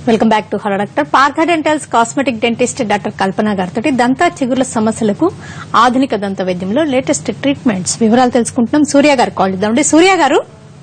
Welcome back to hello doctor Partha dentals cosmetic dentist doctor Kalpana గారితో దంత చిగుర్ల సమస్యలకు ఆధునిక దంత వైద్యంలో లేటెస్ట్ ట్రీట్మెంట్స్ వివరాలు తెలుసుకుంటున్నాం సూర్య గారు కాల్ చేద్దామండి సూర్య గారు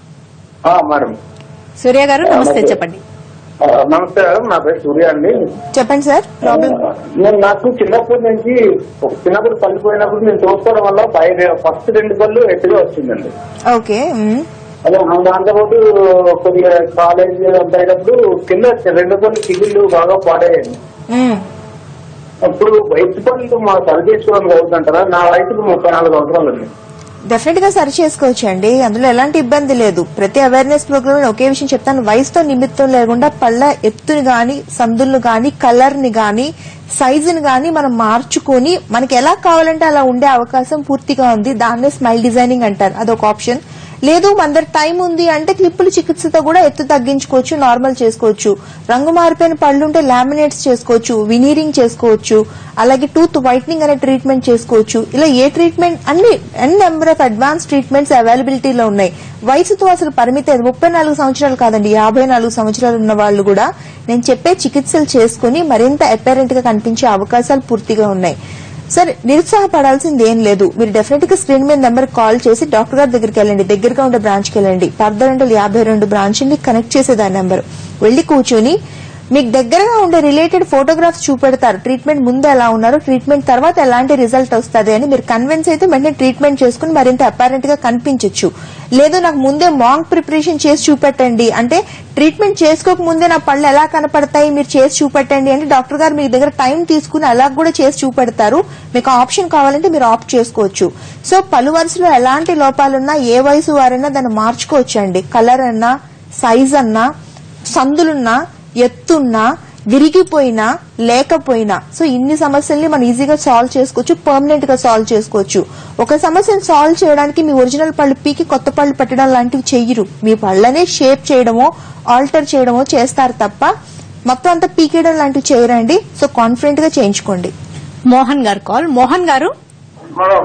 ఆ, మేడం సూర్య గారు నమస్తే చెప్పండి ఆ, నమస్తే మేడం నా పేరు సూర్య అండి చెప్పండి సార్ ప్రాబ్లం ఆ, నేను నాకు చిన్నప్పటి నుంచి ఒక చిన్నప్పుడు పళ్ళు పోయినప్పుడు నేను చూసుకోవడం వల్ల పై ఫస్ట్ రెండు పళ్ళు ఎత్తుగా వచ్చిందండి ఓకే మ్మ్. అదే దాంతోపాటు కొద్దిగా కాలేజ్ అంతా అయినప్పుడు కింద రెండు పళ్ళు చిగుళ్ళు బాగా పాడేయండి మ్మ్. అప్పుడు వయసు పళ్ళు మా సరి చేసుకోవడానికి అవుతుంటారా నా వయసుకు ముప్పై నాలుగు సంవత్సరాలు అండి డెఫినెట్ గా సరి చేసుకోవచ్చు అండి అందులో ఎలాంటి ఇబ్బంది లేదు ప్రతి అవేర్నెస్ ప్రోగ్రామ్ లో ఒకే విషయం చెప్తాను వయసుతో నిమిత్తం లేకుండా పళ్ళ ఎత్తుని గాని సందులను గాని కలర్ ని గాని సైజుని గాని మనం మార్చుకొని మనకి ఎలా కావాలంటే అలా ఉండే అవకాశం పూర్తిగా ఉంది దాన్నే స్మైల్ డిజైనింగ్ అంటారు అదొక ఆప్షన్ లేదు మన దగ్గర టైం ఉంది అంటే క్లిప్పుల చికిత్సతో కూడా ఎత్తు తగ్గించుకోవచ్చు నార్మల్ చేసుకోవచ్చు రంగు మారిపోయిన పళ్ళు ఉంటే లామినేట్స్ చేసుకోవచ్చు వినీరింగ్ చేసుకోవచ్చు అలాగే టూత్ వైట్నింగ్ అనే ట్రీట్మెంట్ చేసుకోవచ్చు ఇలా ఏ ట్రీట్మెంట్ అన్ని n number of advance treatments అవైలబిలిటీలో ఉన్నాయి వయసుతో అసలు పరిమితి లేదు. ముప్పై నాలుగు సంవత్సరాలు కాదండి యాభై నాలుగు సంవత్సరాలు ఉన్న వాళ్ళు కూడా నేను చెప్పే చికిత్సలు చేసుకుని మరింత అపేరెంట్ గా కనిపించే అవకాశాలు పూర్తిగా ఉన్నాయి సరే నిరుత్సాహపడాల్సింది ఏం లేదు మీరు డెఫినెట్ గా స్క్రీన్ మీద నెంబర్ కాల్ చేసి డాక్టర్ గారి దగ్గరికి వెళ్ళండి దగ్గరగా ఉండే బ్రాంచ్ కి వెళ్ళండి పర్దరెంటల్ యాభై రెండు బ్రాంచ్ ని కనెక్ట్ చేసేది ఆ నెంబర్ వెళ్లి కూర్చొని మీకు దగ్గరగా ఉండే రిలేటెడ్ ఫోటోగ్రాఫ్స్ చూపెడతారు ట్రీట్మెంట్ ముందు ఎలా ఉన్నారు ట్రీట్మెంట్ తర్వాత ఎలాంటి రిజల్ట్ వస్తుంది అని మీరు కన్విన్స్ అయితే వెంటనే ట్రీట్మెంట్ చేసుకుని మరింత అపారెంట్ గా కనిపించవచ్చు లేదు నాకు ముందే మాంగ్ ప్రిపరేషన్ చేసి చూపెట్టండి అంటే ట్రీట్మెంట్ చేసుకోక ముందే నా పళ్ళు ఎలా కనపడతాయి మీరు చేసి చూపెట్టండి అంటే డాక్టర్ గారు మీ దగ్గర టైం తీసుకుని అలా కూడా చేసి చూపెడతారు మీకు ఆప్షన్ కావాలంటే మీరు ఆప్ట్ చేసుకోవచ్చు సో పలు వరుసలో ఎలాంటి లోపాలున్నా ఏ వయసు వారైనా దాన్ని మార్చుకోవచ్చు అండి కలర్ అన్నా సైజ్ అన్నా సందులున్నా ఎత్తున్నా విరిగిపోయినా లేకపోయినా సో ఇన్ని సమస్యల్ని మనం ఈజీగా సాల్వ్ చేసుకోవచ్చు పర్మనెంట్ గా సాల్వ్ చేసుకోవచ్చు ఒక సమస్యను సాల్వ్ చేయడానికి మీ ఒరిజినల్ పళ్ళు పీకి కొత్త పళ్ళు పెట్టడం లాంటివి చెయ్యరు మీ పళ్ళనే షేప్ చేయడమో ఆల్టర్ చేయడమో చేస్తారు తప్ప మొత్తం అంతా పీకేయడం లాంటివి చేయరండి సో కాన్ఫిడెంట్ గా చేయించుకోండి మోహన్ గారు కాల్ మోహన్ గారు madam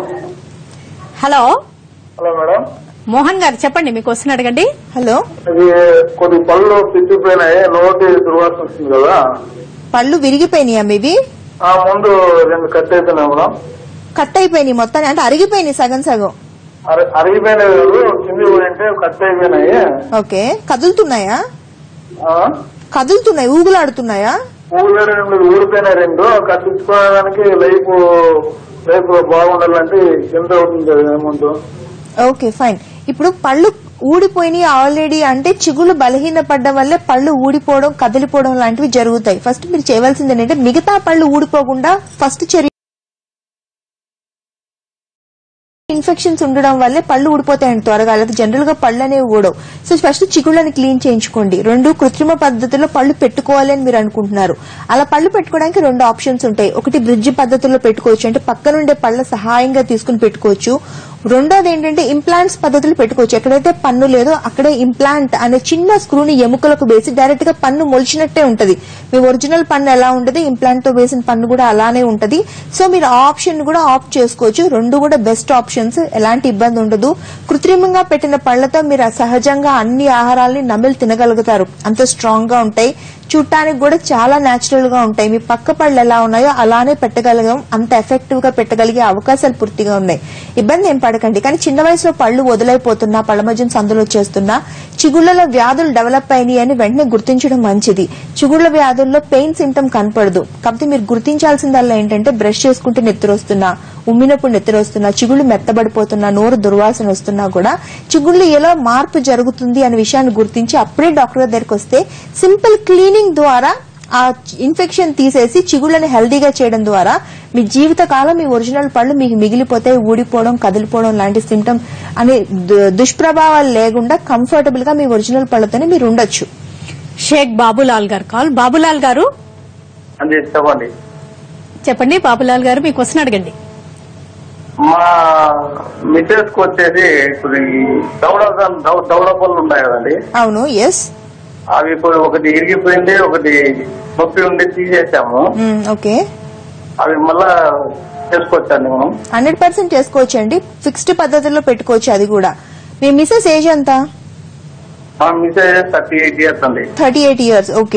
hello hello madam Mohan గారు చెప్పండి మీకు క్వశ్చన్ అడగండి హలో అది కొన్ని పళ్ళు పిచ్చిపోయినాయి నోటి దుర్వాసన వస్తుంది కదా పళ్ళు విరిగిపోయినాయా మీవి ఆ ముందు రెండు కట్ అయిపోయినాయి మేడం కట్ అయిపోయినాయి మొత్తాన్ని అంటే అరిగిపోయినాయి సగం సగం అరి- అరిగిపోయినాయి కాదు, కింది పోయింటే కట్ అయిపోయినాయి ఓకే కదులుతున్నాయా ఆ? కదులుతున్నాయి ఊగులాడుతున్నాయా ఊళ్ళో రెండు ఊడిపోయినాయి రెండు కట్టించుకోవడానికి లైఫ్ లైఫ్ బాగుండాలంటే ఎంత అవుతుంది కదా అమౌంట్ ఓకే ఫైన్ ఇప్పుడు పళ్ళు ఊడిపోయినాయి ఆల్రెడీ అంటే చిగులు బలహీనపడడం వల్లే పళ్ళు ఊడిపోవడం కదిలిపోవడం లాంటివి జరుగుతాయి ఫస్ట్ మీరు చేయవలసింది ఏంటంటే మిగతా పళ్ళు ఊడిపోకుండా ఫస్ట్ చర్య ఇన్ఫెక్షన్స్ ఉండడం వల్లే పళ్ళు ఊడిపోతాయండి త్వరగా లేదా జనరల్ గా పళ్ళు అనేవి ఊడవు సో ఫస్ట్ చిగుళ్ళని క్లీన్ చేయించుకోండి రెండు కృత్రిమ పద్ధతిలో పళ్ళు పెట్టుకోవాలి అని మీరు అనుకుంటున్నారు అలా పళ్ళు పెట్టుకోవడానికి రెండు ఆప్షన్స్ ఉంటాయి ఒకటి బ్రిడ్జ్ పద్ధతిలో పెట్టుకోవచ్చు అంటే పక్కనుండే పళ్ళ సహాయంగా తీసుకుని పెట్టుకోవచ్చు రెండోది ఏంటంటే ఇంప్లాంట్స్ పద్ధతులు పెట్టుకోవచ్చు ఎక్కడైతే పన్ను లేదో అక్కడే ఇంప్లాంట్ అనే చిన్న స్క్రూని ఎముకలకు వేసి డైరెక్ట్ గా పన్ను మొలిచినట్టే ఉంటది మీ ఒరిజినల్ పన్ను ఎలా ఉంటది ఇంప్లాంట్ తో వేసిన పన్ను కూడా అలానే ఉంటది సో మీరు ఆ ఆప్షన్ కూడా ఆప్ట్ చేసుకోవచ్చు రెండు కూడా బెస్ట్ ఆప్షన్స్ ఎలాంటి ఇబ్బంది ఉండదు కృత్రిమంగా పెట్టిన పళ్లతో మీరు సహజంగా అన్ని ఆహారాల్ని నమిలి తినగలుగుతారు అంత స్ట్రాంగ్ గా ఉంటాయి చూడటానికి కూడా చాలా నేచురల్ గా ఉంటాయి మీ పక్క పళ్ళు ఎలా ఉన్నాయో అలానే పెట్టగలగం అంత ఎఫెక్టివ్ గా పెట్టగలిగే అవకాశాలు పూర్తిగా ఉన్నాయి ఇబ్బంది ఏం పడకండి కానీ చిన్న వయసులో పళ్ళు వదిలైపోతున్నా పళ్ళ మధ్యన సందులు వచ్చేస్తున్నా చిగుళ్లలో వ్యాధులు డెవలప్ అయినాయి అని వెంటనే గుర్తించడం మంచిది చిగుళ్ల వ్యాధుల్లో పెయిన్ సింటమ్ కనపడదు కాకపోతే మీరు గుర్తించాల్సిందల్లా ఏంటంటే బ్రష్ చేసుకుంటే నెత్తురు వస్తున్నా ఉమ్మినప్పుడు నెత్తురు వస్తున్నా చిగుళ్ళు మెత్తబడిపోతున్నా నోరు దుర్వాసన వస్తున్నా కూడా చిగుళ్ళు ఎలా మార్పు జరుగుతుంది అనే విషయాన్ని గుర్తించి అప్పుడే డాక్టర్ గారి దగ్గరికి వస్తే సింపుల్ క్లీనింగ్ ద్వారా ఆ ఇన్ఫెక్షన్ తీసేసి చిగుళ్ళని హెల్దీగా చేయడం ద్వారా మీ జీవితకాలం మీ ఒరిజినల్ పళ్ళు మీకు మిగిలిపోతాయి ఊడిపోవడం కదిలిపోవడం లాంటి సిమ్టమ్ అనే దు- దుష్ప్రభావాలు లేకుండా కంఫర్టబుల్ గా మీ ఒరిజినల్ పళ్ళతోనే మీరు ఉండొచ్చు షేక్ బాబులాల్ గారు కాల్ బాబులాల్ గారు అది చెప్పండి చెప్పండి బాబులాల్ గారు మీ క్వశ్చన్ అడగండి మా మిసెస్ కి వచ్చేసి ఇప్పుడు ఈ దౌడ దౌ- దౌడ పళ్ళు ఉన్నాయి కదండి అవును ఎస్ అవి ఇప్పుడు ఒకటి ఇరిగిపోయింది ఒకటి నొప్పి ఉండి తీసేసాము ఓకే అవి మళ్ళా చేసుకోవచ్చండి మనం హండ్రెడ్ పర్సెంట్ చేసుకోవచ్చు అండి ఫిక్స్డ్ పద్ధతిలో పెట్టుకోవచ్చు అది కూడా మీ మిసెస్ ఏజ్ ఎంత మా మిసెస్ థర్టీ ఎయిట్ ఇయర్స్ అండి థర్టీ ఎయిట్ ఇయర్స్ ఓకే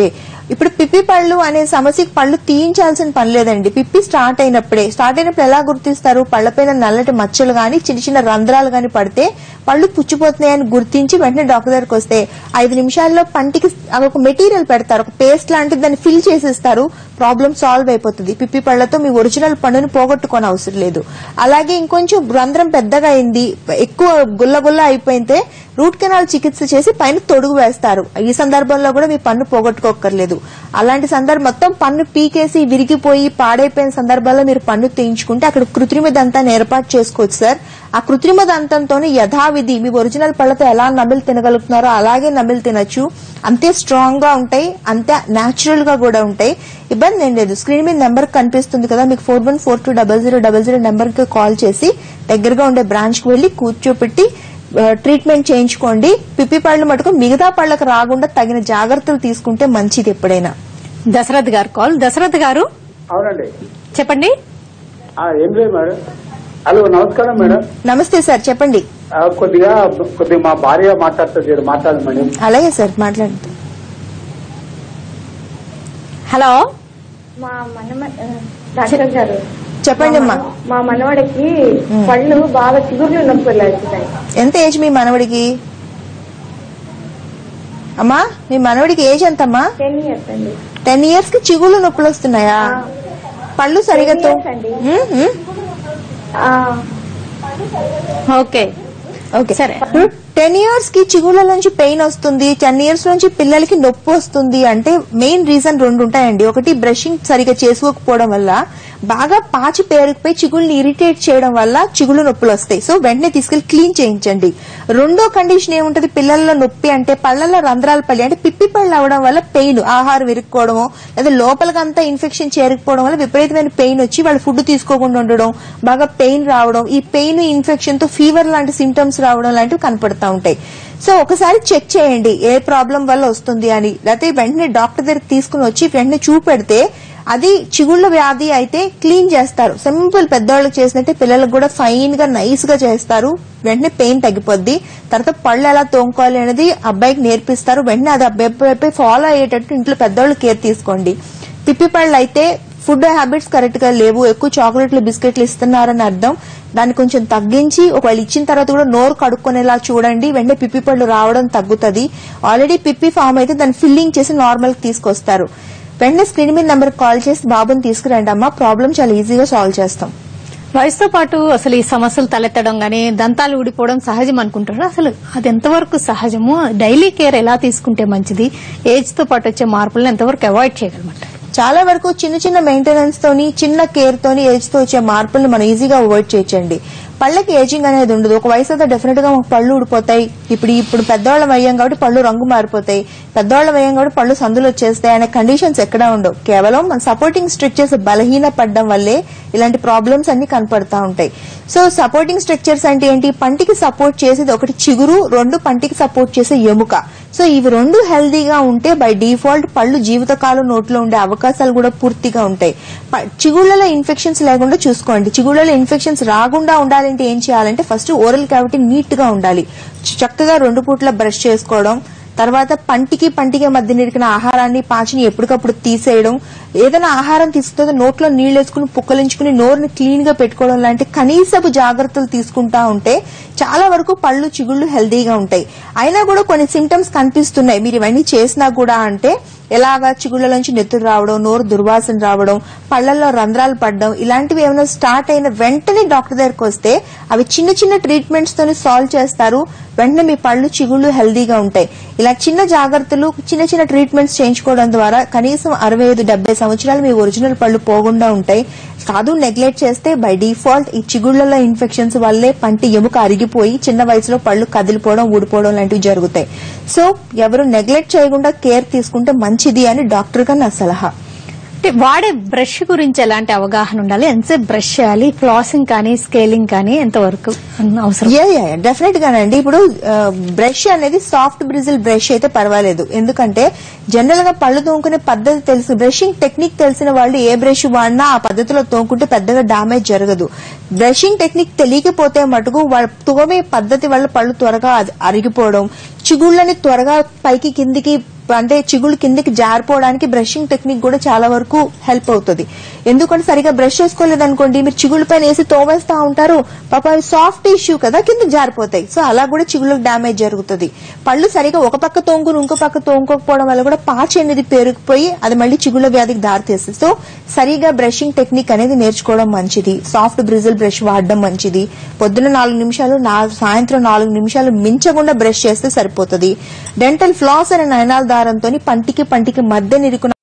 ఇప్పుడు పిప్పి పళ్ళు అనే సమస్యకి పళ్ళు తీయించాల్సిన పని లేదండి పిప్పి స్టార్ట్ అయినప్పుడే స్టార్ట్ అయినప్పుడు ఎలా గుర్తిస్తారు పళ్ళపైన నల్లటి మచ్చలు గాని చిన్న చిన్న రంధ్రాలు గాని పడితే పళ్ళు పుచ్చిపోతున్నాయని గుర్తించి వెంటనే డాక్టర్ దగ్గరికి వస్తే ఐదు నిమిషాల్లో పంటికి అవి ఒక మెటీరియల్ పెడతారు ఒక పేస్ట్ లాంటిది దాన్ని ఫిల్ చేసేస్తారు ప్రాబ్లం సాల్వ్ అయిపోతుంది పిప్పి పళ్ళతో మీ ఒరిజినల్ పండుని పోగొట్టుకోని అవసరం లేదు అలాగే ఇంకొంచెం రంధ్రం పెద్దగా అయింది ఎక్కువ గుల్ల గుల్ల అయిపోయితే రూట్ కెనాల్ చికిత్స చేసి పైన తొడుగు వేస్తారు ఈ సందర్భంలో కూడా మీ పన్ను పోగొట్టుకోకర్లేదు అలాంటి సందర్భం మొత్తం పన్ను పీకేసి విరిగిపోయి పాడైపోయిన సందర్భాల్లో మీరు పన్ను తీయించుకుంటే అక్కడ కృత్రిమ దంతాన్ని ఏర్పాటు చేసుకోవచ్చు సార్ ఆ కృత్రిమ దంతంతోనే యథావిధి మీ ఒరిజినల్ పళ్ళతో ఎలా నమిలి తినగలుగుతున్నారో అలాగే నమిలి తినొచ్చు అంతే స్ట్రాంగ్ గా ఉంటాయి అంతే న్యాచురల్ గా కూడా ఉంటాయి ఇబ్బంది ఏం లేదు స్క్రీన్ మీద నెంబర్ కనిపిస్తుంది కదా మీకు four one four two double zero double zero number కి కాల్ చేసి దగ్గరగా ఉండే బ్రాంచ్ కి వెళ్లి కూర్చోపెట్టి ఆ, ట్రీట్మెంట్ చేయించుకోండి పిప్పి పళ్ళు మటుకు మిగతా పళ్ళకు రాకుండా తగిన జాగ్రత్తలు తీసుకుంటే మంచిది ఎప్పుడైనా దశరథ్ గారు కాల్ దశరథ్ గారు అవునండి చెప్పండి ఆ, ఏం లేదు మేడం హలో నమస్కారం మేడం నమస్తే సార్ చెప్పండి ఆ, కొద్దిగా కొద్దిగా మా భార్య మాట్లాడుతుంది మాట్లాడండి మేడం అలాగే సార్ మాట్లాడండి హలో మా మనమ డాక్టర్ గారు చెప్పండి అమ్మా మా మనవడికి పళ్ళు బాగా చిగుర్లు నొప్పులు అవుతున్నాయి ఎంత ఏజ్ మీ మనవడికి అమ్మా మీ మనవడికి ఏజ్ ఎంతమ్మా టెన్ ఇయర్స్ అండి టెన్ ఇయర్స్ కి చిగుళ్ళు నొప్పులు వస్తున్నాయా పళ్ళు సరిగా తో- 10 years అండి. ఉమ్, ఉమ్. ఆ, ఓకే ఓకే సరే. టెన్ ఇయర్స్ కి చిగుళ్ళ నుంచి పెయిన్ వస్తుంది టెన్ ఇయర్స్ నుంచి పిల్లలకి నొప్పి వస్తుంది అంటే మెయిన్ రీజన్ రెండు ఉంటాయండి ఒకటి బ్రషింగ్ సరిగా చేసుకోకపోవడం వల్ల బాగా పాచి పేరుకుపోయి చిగుళ్ళని ఇరిటేట్ చేయడం వల్ల చిగుళ్ళు నొప్పులు వస్తాయి సో వెంటనే తీసుకెళ్లి క్లీన్ చేయించండి రెండో కండిషన్ ఏముంటది పిల్లల్లో నొప్పి అంటే పళ్ళల్లో రంధ్రాలు పల్లి అంటే పిప్పి పళ్ళు అవడం వల్ల పెయిన్ ఆహారం ఇరుక్కోవడమో లేదా లోపలికంతా ఇన్ఫెక్షన్ చేరుకుపోవడం వల్ల విపరీతమైన పెయిన్ వచ్చి వాళ్ళు ఫుడ్ తీసుకోకుండా ఉండడం బాగా పెయిన్ రావడం ఈ పెయిన్ ఇన్ఫెక్షన్ తో ఫీవర్ లాంటి సిమ్టమ్స్ రావడం లాంటివి కనపడతా ఉంటాయి సో ఒకసారి చెక్ చేయండి ఏ ప్రాబ్లం వల్ల వస్తుంది అని లేకపోతే వెంటనే డాక్టర్ దగ్గరికి తీసుకుని వచ్చి వెంటనే చూపెడితే అది చిగుళ్ళ వ్యాధి అయితే క్లీన్ చేస్తారు సింపుల్ పెద్దవాళ్ళకి చేసినట్టే పిల్లలకు కూడా ఫైన్ గా నైస్ గా చేస్తారు వెంటనే పెయిన్ తగ్గిపోద్ది తర్వాత పళ్ళు ఎలా తోముకోవాలి అనేది అబ్బాయికి నేర్పిస్తారు వెంటనే అది అబ్బాయి ఫాలో అయ్యేటట్టు ఇంట్లో పెద్దవాళ్ళు కేర్ తీసుకోండి పిప్పి పళ్ళు అయితే ఫుడ్ హ్యాబిట్స్ కరెక్ట్ గా లేవు ఎక్కువ చాక్లెట్లు బిస్కెట్లు ఇస్తున్నారని అర్థం దాన్ని కొంచెం తగ్గించి ఒకవేళ ఇచ్చిన తర్వాత కూడా నోరు కడుక్కునేలా చూడండి వెంటనే పిప్పి పళ్ళు రావడం తగ్గుతుంది ఆల్రెడీ పిప్పి ఫామ్ అయితే దాన్ని ఫిల్లింగ్ చేసి నార్మల్ కి తీసుకొస్తారు వెంటనే స్క్రీన్ మీద నెంబర్ కాల్ చేసి బాబుని తీసుకురండి అమ్మా ప్రాబ్లం చాలా ఈజీగా సాల్వ్ చేస్తాం వయసుతో పాటు అసలు ఈ సమస్యలు తలెత్తడం గానీ దంతాలు ఊడిపోవడం సహజం అనుకుంటారు అసలు అది ఎంతవరకు సహజము డైలీ కేర్ ఎలా తీసుకుంటే మంచిది ఏజ్ తో పాటు వచ్చే మార్పులను ఎంతవరకు అవాయిడ్ చేయగలమంటారు చాలా వరకు చిన్న చిన్న మెయింటెనెన్స్ తోని చిన్న కేర్ తోని ఏజ్ తో వచ్చే మార్పుల్ని మనం ఈజీగా అవాయిడ్ చేయొచ్చండి పళ్ళకి ఏజింగ్ అనేది ఉండదు ఒక వయసు అయితే డెఫినెట్ గా మాకు పళ్ళు ఊడిపోతాయి ఇప్పుడు ఇప్పుడు పెద్దవాళ్ళం అయ్యాం కాబట్టి పళ్ళు రంగు మారిపోతాయి పెద్దవాళ్ళం అయ్యాం కాబట్టి పళ్ళు సందులు వచ్చేస్తాయి అనే కండిషన్స్ ఎక్కడా ఉండవు కేవలం మన సపోర్టింగ్ స్ట్రక్చర్స్ బలహీన పడడం వల్లే ఇలాంటి ప్రాబ్లమ్స్ అన్ని కనపడతా ఉంటాయి సో సపోర్టింగ్ స్ట్రక్చర్స్ అంటే ఏంటి పంటికి సపోర్ట్ చేసేది ఒకటి చిగురు రెండు పంటికి సపోర్ట్ చేసే ఎముక సో ఇవి రెండు హెల్దీగా ఉంటే బై డిఫాల్ట్ పళ్ళు జీవితకాలం నోట్లో ఉండే అవకాశాలు కూడా పూర్తిగా ఉంటాయి ప- చిగుళ్ళలో ఇన్ఫెక్షన్స్ లేకుండా చూసుకోండి చిగుళ్ళలో ఇన్ఫెక్షన్స్ రాకుండా ఉండాలంటే ఏం చేయాలంటే ఫస్ట్ ఓరల్ క్యావిటీ నీట్ గా ఉండాలి చ- చక్కగా రెండు పూట్ల బ్రష్ చేసుకోవడం తర్వాత పంటికి పంటికి మధ్య నిరికిన ఆహారాన్ని పాచిని ఎప్పటికప్పుడు తీసేయడం ఏదైనా ఆహారం తీసుకుంటే నోట్లో నీళ్లు వేసుకుని పుక్కలించుకుని నోరుని క్లీన్ గా పెట్టుకోవడం లాంటి కనీసపు జాగ్రత్తలు తీసుకుంటా ఉంటే చాలా వరకు పళ్ళు చిగుళ్ళు హెల్దీగా ఉంటాయి అయినా కూడా కొన్ని సిమ్టమ్స్ కనిపిస్తున్నాయి మీరు ఇవన్నీ చేసినా కూడా అంటే ఎలాగా చిగుళ్ళ నుంచి నెత్తురు రావడం నోరు దుర్వాసన రావడం పళ్ళల్లో రంధ్రాలు పడడం ఇలాంటివి ఏమైనా స్టార్ట్ అయిన వెంటనే డాక్టర్ దగ్గరకు వస్తే అవి చిన్న చిన్న ట్రీట్మెంట్స్ తోని సాల్వ్ చేస్తారు వెంటనే మీ పళ్ళు చిగుళ్ళు హెల్దీగా ఉంటాయి ఇలా చిన్న జాగ్రత్తలు చిన్న చిన్న ట్రీట్మెంట్స్ చేయించుకోవడం ద్వారా కనీసం అరవై ఐదు డెబ్బై సంవత్సరాలు మీ ఒరిజినల్ పళ్ళు పోకుండా ఉంటాయి కాదు నెగ్లెక్ట్ చేస్తే బై డిఫాల్ట్ ఈ చిగుళ్లలో ఇన్ఫెక్షన్స్ వల్లే పంటి ఎముక అరిగిపోయి చిన్న వయసులో పళ్ళు కదిలిపోవడం ఊడిపోవడం లాంటివి జరుగుతాయి సో ఎవరు నెగ్లెక్ట్ చేయకుండా కేర్ తీసుకుంటే మంచిది అని డాక్టర్ గా నా సలహా అంటే వాడే బ్రష్ గురించి ఎలాంటి అవగాహన ఉండాలి ఎంతసేపు బ్రష్ చేయాలి ఫ్లాసింగ్ కానీ స్కేలింగ్ కానీ ఎంతవరకు అవసరం యా యా డెఫినెట్ గానండి ఇప్పుడు బ్రష్ అనేది సాఫ్ట్ బ్రిజిల్ బ్రష్ అయితే పర్వాలేదు ఎందుకంటే జనరల్ గా పళ్ళు తోముకునే పద్ధతి తెలుసు బ్రషింగ్ టెక్నిక్ తెలిసిన వాళ్ళు ఏ బ్రష్ వాడినా ఆ పద్ధతిలో తోముకుంటే పెద్దగా డామేజ్ జరగదు బ్రషింగ్ టెక్నిక్ తెలియకపోతే మటుకు వాళ్ళ తోమే పద్ధతి వల్ల పళ్ళు త్వరగా అది అరిగిపోవడం చిగుళ్ళని త్వరగా పైకి కిందికి అంటే చిగుళ్ళు కిందికి జారిపోవడానికి బ్రషింగ్ టెక్నిక్ కూడా చాలా వరకు హెల్ప్ అవుతుంది ఎందుకంటే సరిగా బ్రష్ చేసుకోలేదనుకోండి మీరు చిగుళ్ళ పైన వేసి తోమేస్తా ఉంటారు పాప అవి సాఫ్ట్ టిష్యూ కదా కింద జారిపోతాయి సో అలా కూడా చిగుళ్ళకి డ్యామేజ్ జరుగుతుంది పళ్ళు సరిగా ఒక పక్క తోంగుని ఇంకో పక్క తోముకోకపోవడం వల్ల కూడా పాచి అనేది పెరిగిపోయి అది మళ్ళీ చిగుళ్ళ వ్యాధికి దారితీస్తుంది సో సరిగా బ్రషింగ్ టెక్నిక్ అనేది నేర్చుకోవడం మంచిది సాఫ్ట్ బ్రిజిల్ బ్రష్ వాడడం మంచిది పొద్దున నాలుగు నిమిషాలు నా సాయంత్రం నాలుగు నిమిషాలు మించకుండా బ్రష్ చేస్తే సరిపోతుంది డెంటల్ ఫ్లాస్ అనే నయనాల దారంతో పంటికి పంటికి మధ్య నిరుకున్న